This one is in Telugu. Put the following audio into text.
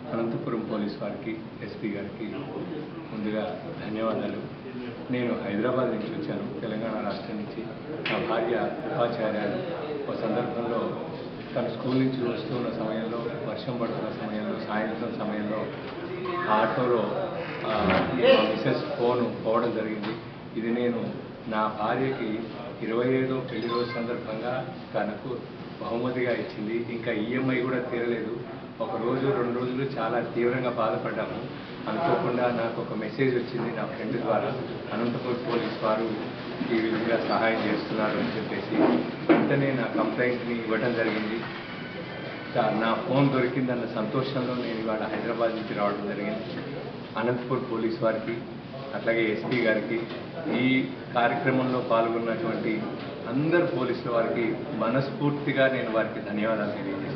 అనంతపురం పోలీస్ వారికి ఎస్పీ గారికి ముందుగా ధన్యవాదాలు నేను హైదరాబాద్ నుంచి వచ్చాను తెలంగాణ రాష్ట్రం నుంచి నా భార్య ఉపాధ్యాయురాలు ఒక సందర్భంలో తన స్కూల్ నుంచి వస్తున్న సమయంలో వర్షం పడుతున్న సమయంలో సాయంత్రం సమయంలో ఆటోలో ఆ, మా మిసెస్ ఫోన్ పోవడం జరిగింది ఇది నేను నా భార్యకి ఇరవై ఐదో పెళ్లి రోజు సందర్భంగా తనకు బహుమతిగా ఇచ్చింది ఇంకా ఈఎంఐ కూడా తీరలేదు ఒక రోజు రెండు రోజులు చాలా తీవ్రంగా బాధపడ్డాము అనుకోకుండా నాకు ఒక మెసేజ్ వచ్చింది నా ఫ్రెండ్ ద్వారా అనంతపురం పోలీస్ వారు ఈ విధంగా సహాయం చేస్తున్నారు అని చెప్పేసి వెంటనే నా కంప్లైంట్ని ఇవ్వడం జరిగింది తా- నా ఫోన్ దొరికిందన్న సంతోషంలో నేను ఇవాళ హైదరాబాద్ నుంచి రావడం జరిగింది అనంతపూర్ పోలీస్ వారికి అట్లాగే ఎస్పీ గారికి ఈ కార్యక్రమంలో పాల్గొన్నటువంటి అందరు పోలీసుల వారికి మనస్ఫూర్తిగా నేను వారికి ధన్యవాదాలు తెలియజేస్తాను